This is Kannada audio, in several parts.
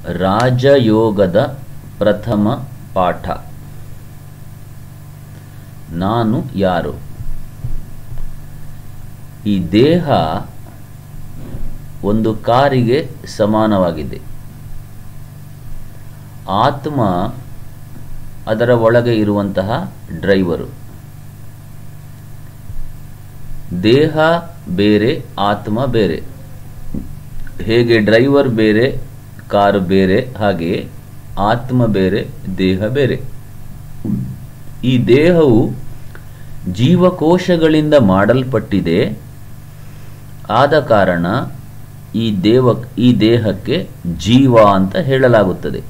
ರಾಜಯೋಗದ ಪ್ರಥಮ ಪಾಠ ನಾನು ಯಾರು ಈ ದೇಹ ಒಂದು ಕಾರಿಗೆ ಸಮಾನವಾಗಿದೆ ಆತ್ಮ ಅದರ ಒಳಗೆ ಇರುವಂತಹ ಡ್ರೈವರು ದೇಹ ಬೇರೆ ಆತ್ಮ ಬೇರೆ ಹೇಗೆ ಡ್ರೈವರ್ ಬೇರೆ ಕಾರು ಬೇರೆ ಹಾಗೆ ಆತ್ಮ ಬೇರೆ ದೇಹ ಬೇರೆ ಈ ದೇಹವು ಜೀವಕೋಶಗಳಿಂದ ಮಾಡಲ್ಪಟ್ಟಿದೆ ಆದ ಕಾರಣ ಈ ದೇವ ಈ ದೇಹಕ್ಕೆ ಜೀವ ಅಂತ ಹೇಳಲಾಗುತ್ತದೆ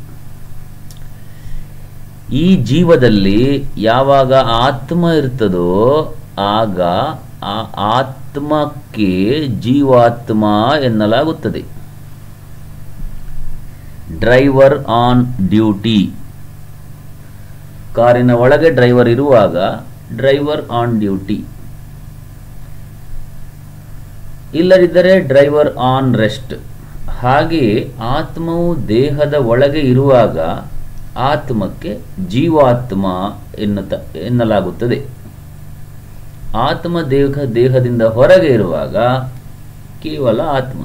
ಈ ಜೀವದಲ್ಲಿ ಯಾವಾಗ ಆತ್ಮ ಇರ್ತದೋ ಆಗ ಆ ಆತ್ಮಕ್ಕೆ ಜೀವಾತ್ಮ ಎನ್ನಲಾಗುತ್ತದೆ ಡ್ರೈವರ್ ಆನ್ ಡ್ಯೂಟಿ ಕಾರಿನ ಒಳಗೆ ಡ್ರೈವರ್ ಇರುವಾಗ ಡ್ರೈವರ್ ಆನ್ ಡ್ಯೂಟಿ ಇಲ್ಲದಿದ್ದರೆ ಡ್ರೈವರ್ ಆನ್ ರೆಸ್ಟ್ ಹಾಗೆ ಆತ್ಮವು ದೇಹದ ಒಳಗೆ ಇರುವಾಗ ಆತ್ಮಕ್ಕೆ ಜೀವಾತ್ಮ ಎನ್ನುತ್ತ ಎನ್ನಲಾಗುತ್ತದೆ ಆತ್ಮ ದೇಹ ದೇಹದಿಂದ ಹೊರಗೆ ಇರುವಾಗ ಕೇವಲ ಆತ್ಮ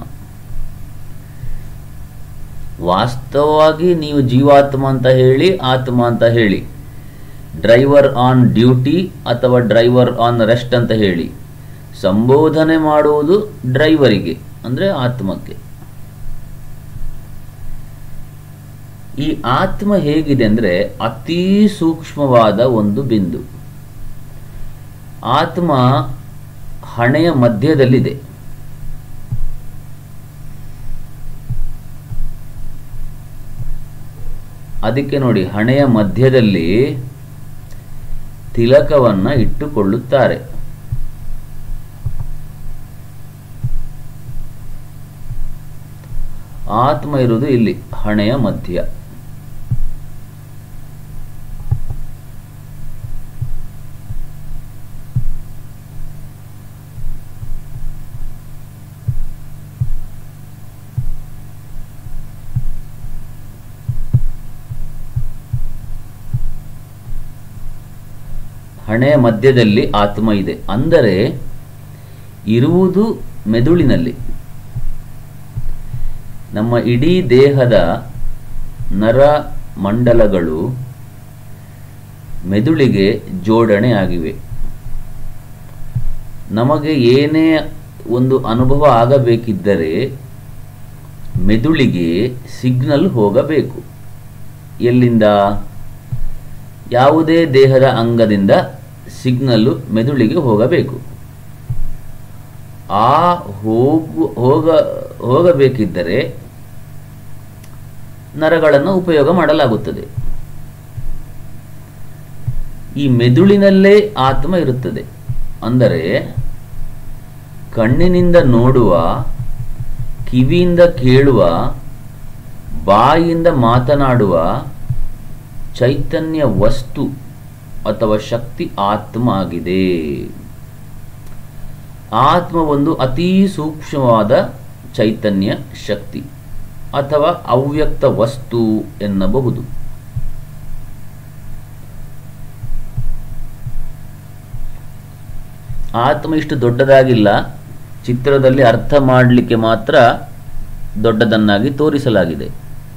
ವಾಸ್ತವವಾಗಿ ನೀವು ಜೀವಾತ್ಮ ಅಂತ ಹೇಳಿ ಆತ್ಮ ಅಂತ ಹೇಳಿ ಡ್ರೈವರ್ ಆನ್ ಡ್ಯೂಟಿ ಅಥವಾ ಡ್ರೈವರ್ ಆನ್ ರೆಸ್ಟ್ ಅಂತ ಹೇಳಿ ಸಂಬೋಧನೆ ಮಾಡುವುದು ಡ್ರೈವರಿಗೆ ಅಂದರೆ ಆತ್ಮಕ್ಕೆ ಈ ಆತ್ಮ ಹೇಗಿದೆ ಅಂದರೆ ಅತೀ ಸೂಕ್ಷ್ಮವಾದ ಒಂದು ಬಿಂದು ಆತ್ಮ ಹಣೆಯ ಮಧ್ಯದಲ್ಲಿದೆ ಅದಕ್ಕೆ ನೋಡಿ ಹಣೆಯ ಮಧ್ಯದಲ್ಲಿ ತಿಲಕವನ್ನ ಇಟ್ಟುಕೊಳ್ಳುತ್ತಾರೆ ಆತ್ಮ ಇರುವುದು ಇಲ್ಲಿ ಹಣೆಯ ಮಧ್ಯ ಹಣೆಯ ಮಧ್ಯದಲ್ಲಿ ಆತ್ಮ ಇದೆ ಅಂದರೆ ಇರುವುದು ಮೆದುಳಿನಲ್ಲಿ ನಮ್ಮ ಇಡೀ ದೇಹದ ನರ ಮಂಡಲಗಳು ಮೆದುಳಿಗೆ ಜೋಡಣೆ ಆಗಿವೆ ನಮಗೆ ಏನೇ ಒಂದು ಅನುಭವ ಆಗಬೇಕಿದ್ದರೆ ಮೆದುಳಿಗೆ ಸಿಗ್ನಲ್ ಹೋಗಬೇಕು ಎಲ್ಲಿಂದ ಯಾವುದೇ ದೇಹದ ಅಂಗದಿಂದ ಸಿಗ್ನಲ್ಲು ಮೆದುಳಿಗೆ ಹೋಗಬೇಕು ಆ ಹೋಗು ಹೋಗ ಹೋಗಬೇಕಿದ್ದರೆ ನರಗಳನ್ನು ಉಪಯೋಗ ಮಾಡಲಾಗುತ್ತದೆ ಈ ಮೆದುಳಿನಲ್ಲೇ ಆತ್ಮ ಇರುತ್ತದೆ ಅಂದರೆ ಕಣ್ಣಿನಿಂದ ನೋಡುವ ಕಿವಿಯಿಂದ ಕೇಳುವ ಬಾಯಿಯಿಂದ ಮಾತನಾಡುವ ಚೈತನ್ಯ ವಸ್ತು ಅಥವಾ ಶಕ್ತಿ ಆತ್ಮ ಆಗಿದೆ ಆತ್ಮ ಒಂದು ಅತೀ ಸೂಕ್ಷ್ಮವಾದ ಚೈತನ್ಯ ಶಕ್ತಿ ಅಥವಾ ಅವ್ಯಕ್ತ ವಸ್ತು ಎನ್ನಬಹುದು ಆತ್ಮ ಇಷ್ಟು ದೊಡ್ಡದಾಗಿಲ್ಲ ಚಿತ್ರದಲ್ಲಿ ಅರ್ಥ ಮಾಡಲಿಕ್ಕೆ ಮಾತ್ರ ದೊಡ್ಡದನ್ನಾಗಿ ತೋರಿಸಲಾಗಿದೆ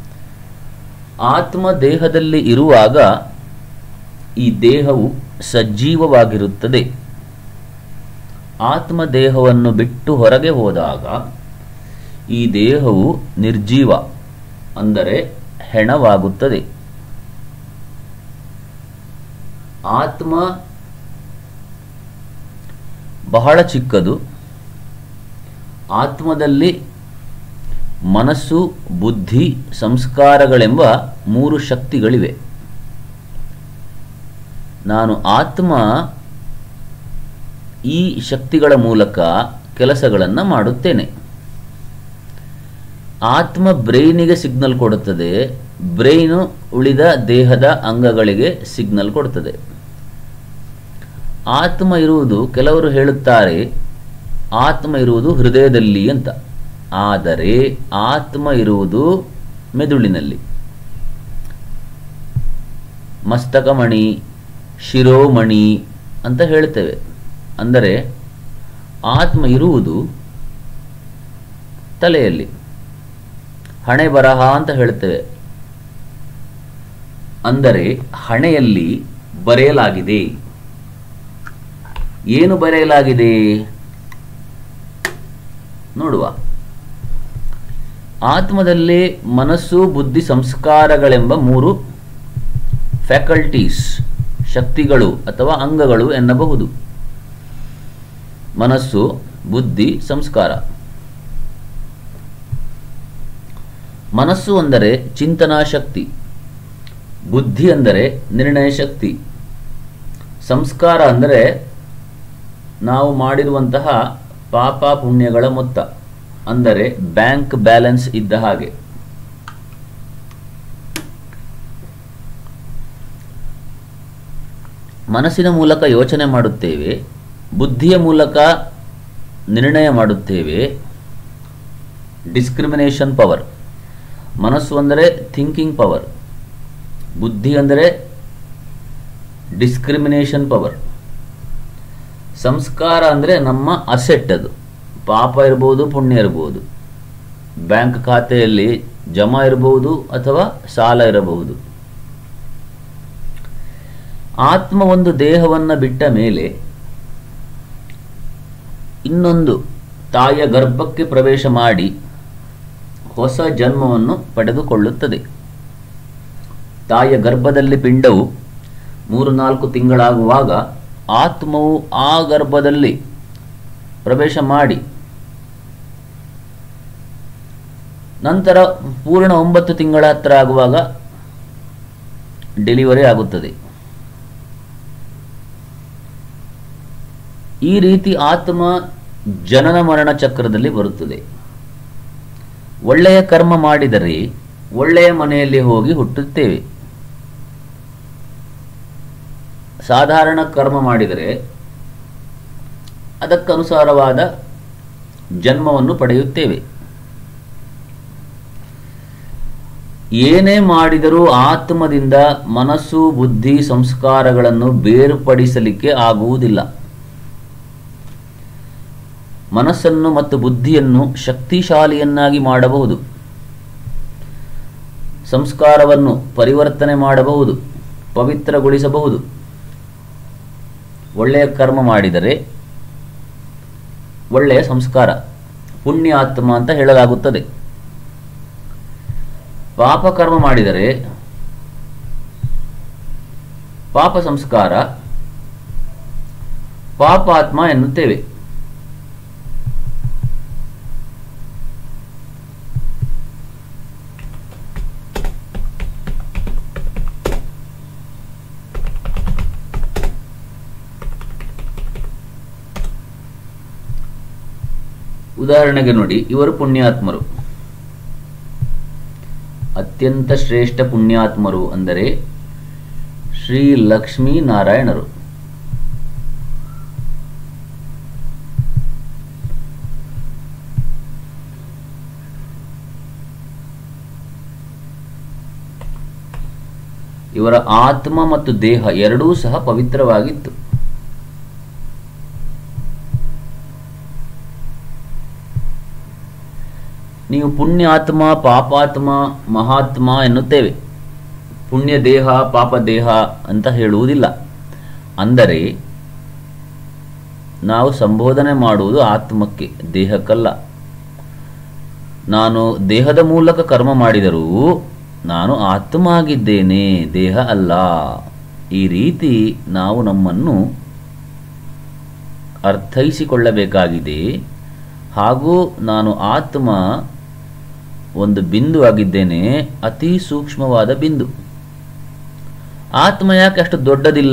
ಆತ್ಮ ದೇಹದಲ್ಲಿ ಇರುವಾಗ ಈ ದೇಹವು ಸಜೀವವಾಗಿರುತ್ತದೆ ಆತ್ಮ ದೇಹವನ್ನು ಬಿಟ್ಟು ಹೊರಗೆ ಹೋದಾಗ ಈ ದೇಹವು ನಿರ್ಜೀವ ಅಂದರೆ ಹೆಣವಾಗುತ್ತದೆ ಆತ್ಮ ಬಹಳ ಚಿಕ್ಕದು ಆತ್ಮದಲ್ಲಿ ಮನಸ್ಸು ಬುದ್ಧಿ ಸಂಸ್ಕಾರಗಳೆಂಬ ಮೂರು ಶಕ್ತಿಗಳಿವೆ ನಾನು ಆತ್ಮ ಈ ಶಕ್ತಿಗಳ ಮೂಲಕ ಕೆಲಸಗಳನ್ನು ಮಾಡುತ್ತೇನೆ ಆತ್ಮ ಬ್ರೈನಿಗೆ ಸಿಗ್ನಲ್ ಕೊಡುತ್ತದೆ ಬ್ರೈನು ಉಳಿದ ದೇಹದ ಅಂಗಗಳಿಗೆ ಸಿಗ್ನಲ್ ಕೊಡುತ್ತದೆ ಆತ್ಮ ಇರುವುದು ಕೆಲವರು ಹೇಳುತ್ತಾರೆ ಆತ್ಮ ಇರುವುದು ಹೃದಯದಲ್ಲಿ ಅಂತ ಆದರೆ ಆತ್ಮ ಇರುವುದು ಮೆದುಳಿನಲ್ಲಿ ಮಸ್ತಕಮಣಿ ಶಿರೋಮಣಿ ಅಂತ ಹೇಳ್ತೇವೆ ಅಂದರೆ ಆತ್ಮ ಇರುವುದು ತಲೆಯಲ್ಲಿ ಹಣೆ ಬರಹ ಅಂತ ಹೇಳ್ತೇವೆ ಅಂದರೆ ಹಣೆಯಲ್ಲಿ ಬರೆಯಲಾಗಿದೆ ಏನು ಬರೆಯಲಾಗಿದೆ ನೋಡುವ ಆತ್ಮದಲ್ಲಿ ಮನಸ್ಸು ಬುದ್ಧಿ ಸಂಸ್ಕಾರಗಳೆಂಬ ಮೂರು ಫ್ಯಾಕಲ್ಟೀಸ್ ಶಕ್ತಿಗಳು ಅಥವಾ ಅಂಗಗಳು ಎನ್ನಬಹುದು ಮನಸ್ಸು ಬುದ್ಧಿ ಸಂಸ್ಕಾರ ಮನಸ್ಸು ಅಂದರೆ ಚಿಂತನಾ ಶಕ್ತಿ ಬುದ್ಧಿ ಅಂದರೆ ನಿರ್ಣಯ ಶಕ್ತಿ ಸಂಸ್ಕಾರ ಅಂದರೆ ನಾವು ಮಾಡಿರುವಂತಹ ಪಾಪ ಪುಣ್ಯಗಳ ಮೊತ್ತ ಅಂದರೆ ಬ್ಯಾಂಕ್ ಬ್ಯಾಲೆನ್ಸ್ ಇದ್ದ ಹಾಗೆ ಮನಸ್ಸಿನ ಮೂಲಕ ಯೋಚನೆ ಮಾಡುತ್ತೇವೆ ಬುದ್ಧಿಯ ಮೂಲಕ ನಿರ್ಣಯ ಮಾಡುತ್ತೇವೆ ಡಿಸ್ಕ್ರಿಮಿನೇಷನ್ ಪವರ್ ಮನಸ್ಸು ಅಂದರೆ ಥಿಂಕಿಂಗ್ ಪವರ್ ಬುದ್ಧಿ ಅಂದರೆ ಡಿಸ್ಕ್ರಿಮಿನೇಷನ್ ಪವರ್ ಸಂಸ್ಕಾರ ಅಂದರೆ ನಮ್ಮ ಅಸೆಟ್ ಅದು ಪಾಪ ಇರ್ಬೋದು ಪುಣ್ಯ ಇರ್ಬೋದು ಬ್ಯಾಂಕ್ ಖಾತೆಯಲ್ಲಿ ಜಮಾ ಇರಬಹುದು ಅಥವಾ ಸಾಲ ಇರಬಹುದು ಆತ್ಮ ಒಂದು ದೇಹವನ್ನು ಬಿಟ್ಟ ಮೇಲೆ ಇನ್ನೊಂದು ತಾಯಿಯ ಗರ್ಭಕ್ಕೆ ಪ್ರವೇಶ ಮಾಡಿ ಹೊಸ ಜನ್ಮವನ್ನು ಪಡೆದುಕೊಳ್ಳುತ್ತದೆ ತಾಯಿಯ ಗರ್ಭದಲ್ಲಿ ಪಿಂಡವು ಮೂರು ನಾಲ್ಕು ತಿಂಗಳಾಗುವಾಗ ಆತ್ಮವು ಆ ಗರ್ಭದಲ್ಲಿ ಪ್ರವೇಶ ಮಾಡಿ ನಂತರ ಪೂರ್ಣ ಒಂಬತ್ತು ತಿಂಗಳ ಹತ್ರ ಆಗುವಾಗ ಡೆಲಿವರಿ ಆಗುತ್ತದೆ ಈ ರೀತಿ ಆತ್ಮ ಜನನ ಮರಣ ಚಕ್ರದಲ್ಲಿ ಬರುತ್ತದೆ ಒಳ್ಳೆಯ ಕರ್ಮ ಮಾಡಿದರೆ ಒಳ್ಳೆಯ ಮನೆಯಲ್ಲಿ ಹೋಗಿ ಹುಟ್ಟುತ್ತೇವೆ ಸಾಧಾರಣ ಕರ್ಮ ಮಾಡಿದರೆ ಅದಕ್ಕನುಸಾರವಾದ ಜನ್ಮವನ್ನು ಪಡೆಯುತ್ತೇವೆ ಏನೇ ಮಾಡಿದರೂ ಆತ್ಮದಿಂದ ಮನಸ್ಸು ಬುದ್ಧಿ ಸಂಸ್ಕಾರಗಳನ್ನು ಬೇರ್ಪಡಿಸಲಿಕ್ಕೆ ಆಗುವುದಿಲ್ಲ ಮನಸ್ಸನ್ನು ಮತ್ತು ಬುದ್ಧಿಯನ್ನು ಶಕ್ತಿಶಾಲಿಯನ್ನಾಗಿ ಮಾಡಬಹುದು ಸಂಸ್ಕಾರವನ್ನು ಪರಿವರ್ತನೆ ಮಾಡಬಹುದು ಪವಿತ್ರಗೊಳಿಸಬಹುದು ಒಳ್ಳೆಯ ಕರ್ಮ ಮಾಡಿದರೆ ಒಳ್ಳೆಯ ಸಂಸ್ಕಾರ ಪುಣ್ಯಾತ್ಮ ಅಂತ ಹೇಳಲಾಗುತ್ತದೆ ಪಾಪ ಕರ್ಮ ಮಾಡಿದರೆ ಪಾಪ ಸಂಸ್ಕಾರ ಪಾಪಾತ್ಮ ಎನ್ನುತ್ತೇವೆ ಉದಾಹರಣೆಗೆ ನೋಡಿ ಇವರು ಪುಣ್ಯಾತ್ಮರು ಅತ್ಯಂತ ಶ್ರೇಷ್ಠ ಪುಣ್ಯಾತ್ಮರು ಅಂದರೆ ಶ್ರೀ ಲಕ್ಷ್ಮೀ ನಾರಾಯಣರು ಇವರ ಆತ್ಮ ಮತ್ತು ದೇಹ ಎರಡೂ ಸಹ ಪವಿತ್ರವಾಗಿತ್ತು ನೀವು ಪುಣ್ಯಾತ್ಮ ಪಾಪಾತ್ಮ ಮಹಾತ್ಮ ಎನ್ನುತ್ತೇವೆ ಪುಣ್ಯ ದೇಹ ಪಾಪ ದೇಹ ಅಂತ ಹೇಳುವುದಿಲ್ಲ ಅಂದರೆ ನಾವು ಸಂಬೋಧನೆ ಮಾಡುವುದು ಆತ್ಮಕ್ಕೆ ದೇಹಕ್ಕಲ್ಲ ನಾನು ದೇಹದ ಮೂಲಕ ಕರ್ಮ ಮಾಡಿದರೂ ನಾನು ಆತ್ಮ ಆಗಿದ್ದೇನೆ ದೇಹ ಅಲ್ಲ ಈ ರೀತಿ ನಾವು ನಮ್ಮನ್ನು ಅರ್ಥೈಸಿಕೊಳ್ಳಬೇಕಾಗಿದೆ ಹಾಗೂ ನಾನು ಆತ್ಮ ಒಂದು ಬಿಂದು ಆಗಿದ್ದೇನೆ ಅತಿ ಸೂಕ್ಷ್ಮವಾದ ಬಿಂದು ಆತ್ಮ ಯಾಕೆ ಅಷ್ಟು ದೊಡ್ಡದಿಲ್ಲ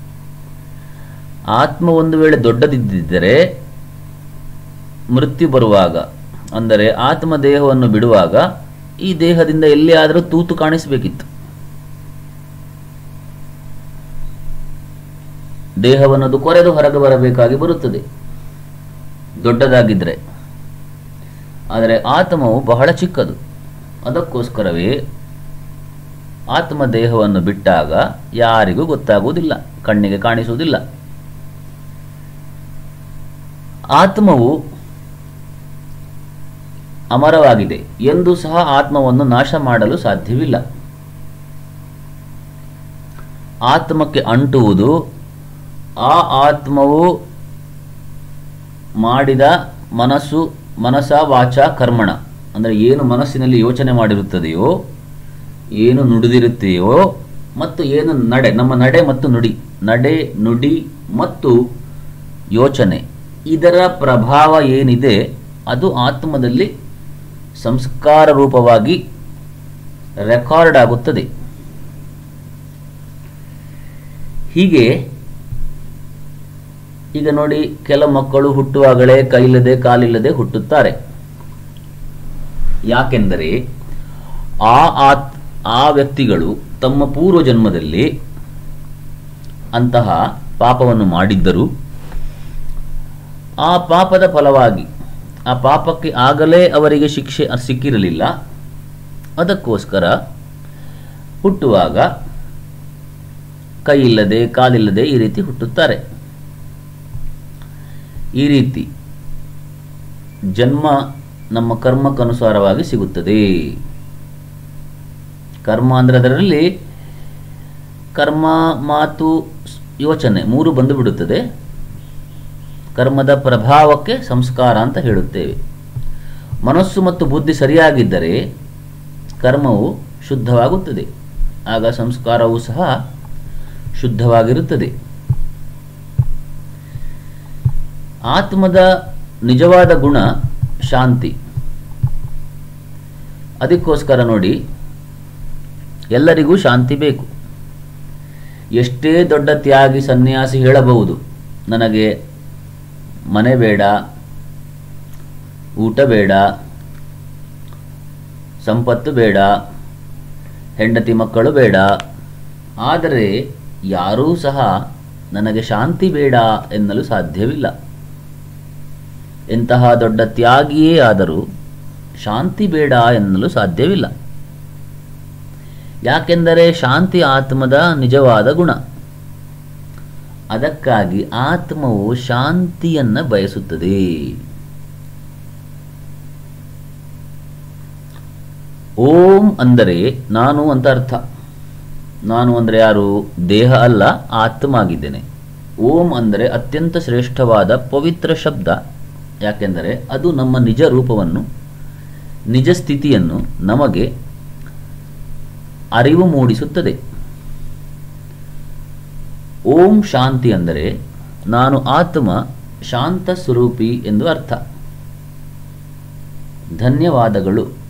ಆತ್ಮ ಒಂದು ವೇಳೆ ದೊಡ್ಡದಿದ್ದರೆ ಮೃತ್ಯು ಬರುವಾಗ ಅಂದರೆ ಆತ್ಮ ದೇಹವನ್ನು ಬಿಡುವಾಗ ಈ ದೇಹದಿಂದ ಎಲ್ಲಿಯಾದರೂ ತೂತು ಕಾಣಿಸಬೇಕಿತ್ತು ದೇಹವನ್ನದು ಕೊರೆದು ಹೊರಗೆ ಬರಬೇಕಾಗಿ ಬರುತ್ತದೆ ದೊಡ್ಡದಾಗಿದ್ದರೆ ಆದರೆ ಆತ್ಮವು ಬಹಳ ಚಿಕ್ಕದು ಅದಕ್ಕೋಸ್ಕರವೇ ಆತ್ಮದೇಹವನ್ನು ಬಿಟ್ಟಾಗ ಯಾರಿಗೂ ಗೊತ್ತಾಗುವುದಿಲ್ಲ ಕಣ್ಣಿಗೆ ಕಾಣಿಸುವುದಿಲ್ಲ ಆತ್ಮವು ಅಮರವಾಗಿದೆ ಎಂದು ಸಹ ಆತ್ಮವನ್ನು ನಾಶ ಮಾಡಲು ಸಾಧ್ಯವಿಲ್ಲ ಆತ್ಮಕ್ಕೆ ಅಂಟುವುದು ಆ ಆತ್ಮವು ಮಾಡಿದ ಮನಸ್ಸು ಮನಸ ವಾಚ ಕರ್ಮಣ ಅಂದರೆ ಏನು ಮನಸ್ಸಿನಲ್ಲಿ ಯೋಚನೆ ಮಾಡಿರುತ್ತದೆಯೋ ಏನು ನುಡಿದಿರುತ್ತೆಯೋ ಮತ್ತು ಏನು ನಡೆ ನಮ್ಮ ನಡೆ ಮತ್ತು ನುಡಿ ನಡೆ ನುಡಿ ಮತ್ತು ಯೋಚನೆ ಇದರ ಪ್ರಭಾವ ಏನಿದೆ ಅದು ಆತ್ಮದಲ್ಲಿ ಸಂಸ್ಕಾರ ರೂಪವಾಗಿ ರೆಕಾರ್ಡ್ ಆಗುತ್ತದೆ ಹೀಗೆ ಈಗ ನೋಡಿ ಕೆಲ ಮಕ್ಕಳು ಹುಟ್ಟುವಾಗಲೇ ಕೈಯಿಲ್ಲದೆ ಕಾಲಿಲ್ಲದೆ ಹುಟ್ಟುತ್ತಾರೆ ಯಾಕೆಂದರೆ ಆ ಆತ್ ಆ ವ್ಯಕ್ತಿಗಳು ತಮ್ಮ ಪೂರ್ವ ಜನ್ಮದಲ್ಲಿ ಅಂತಹ ಪಾಪವನ್ನು ಮಾಡಿದ್ದರು ಆ ಪಾಪದ ಫಲವಾಗಿ ಆ ಪಾಪಕ್ಕೆ ಆಗಲೇ ಅವರಿಗೆ ಶಿಕ್ಷೆ ಸಿಕ್ಕಿರಲಿಲ್ಲ ಅದಕ್ಕೋಸ್ಕರ ಹುಟ್ಟುವಾಗ ಕೈಯಿಲ್ಲದೆ ಕಾಲಿಲ್ಲದೆ ಈ ರೀತಿ ಹುಟ್ಟುತ್ತಾರೆ ಈ ರೀತಿ ಜನ್ಮ ನಮ್ಮ ಕರ್ಮಕ್ಕನುಸಾರವಾಗಿ ಸಿಗುತ್ತದೆ ಕರ್ಮ ಅಂದರೆ ಅದರಲ್ಲಿ ಕರ್ಮ ಮಾತು ಯೋಚನೆ ಮೂರು ಬಂದು ಬಿಡುತ್ತದೆ ಕರ್ಮದ ಪ್ರಭಾವಕ್ಕೆ ಸಂಸ್ಕಾರ ಅಂತ ಹೇಳುತ್ತೇವೆ ಮನಸ್ಸು ಮತ್ತು ಬುದ್ಧಿ ಸರಿಯಾಗಿದ್ದರೆ ಕರ್ಮವು ಶುದ್ಧವಾಗುತ್ತದೆ ಆಗ ಸಂಸ್ಕಾರವೂ ಸಹ ಶುದ್ಧವಾಗಿರುತ್ತದೆ ಆತ್ಮದ ನಿಜವಾದ ಗುಣ ಶಾಂತಿ ಅದಕ್ಕೋಸ್ಕರ ನೋಡಿ ಎಲ್ಲರಿಗೂ ಶಾಂತಿ ಬೇಕು ಎಷ್ಟೇ ದೊಡ್ಡ ತ್ಯಾಗಿ ಸನ್ಯಾಸಿ ಹೇಳಬಹುದು ನನಗೆ ಮನೆ ಬೇಡ ಊಟ ಬೇಡ ಸಂಪತ್ತು ಬೇಡ ಹೆಂಡತಿ ಮಕ್ಕಳು ಬೇಡ ಆದರೆ ಯಾರೂ ಸಹ ನನಗೆ ಶಾಂತಿ ಬೇಡ ಎನ್ನಲು ಸಾಧ್ಯವಿಲ್ಲ ಎಂತಹ ದೊಡ್ಡ ತ್ಯಾಗಿಯೇ ಆದರೂ ಶಾಂತಿ ಬೇಡ ಎನ್ನಲು ಸಾಧ್ಯವಿಲ್ಲ ಯಾಕೆಂದರೆ ಶಾಂತಿ ಆತ್ಮದ ನಿಜವಾದ ಗುಣ ಅದಕ್ಕಾಗಿ ಆತ್ಮವು ಶಾಂತಿಯನ್ನ ಬಯಸುತ್ತದೆ ಓಂ ಅಂದರೆ ನಾನು ಅಂತ ಅರ್ಥ ನಾನು ಅಂದರೆ ಯಾರು ದೇಹ ಅಲ್ಲ ಆತ್ಮ ಆಗಿದ್ದೇನೆ ಓಂ ಅಂದರೆ ಅತ್ಯಂತ ಶ್ರೇಷ್ಠವಾದ ಪವಿತ್ರ ಶಬ್ದ ಯಾಕೆಂದರೆ ಅದು ನಮ್ಮ ನಿಜ ರೂಪವನ್ನು ನಿಜ ಸ್ಥಿತಿಯನ್ನು ನಮಗೆ ಅರಿವು ಮೂಡಿಸುತ್ತದೆ ಓಂ ಶಾಂತಿ ಅಂದರೆ ನಾನು ಆತ್ಮ ಶಾಂತ ಸ್ವರೂಪಿ ಎಂದು ಅರ್ಥ ಧನ್ಯವಾದಗಳು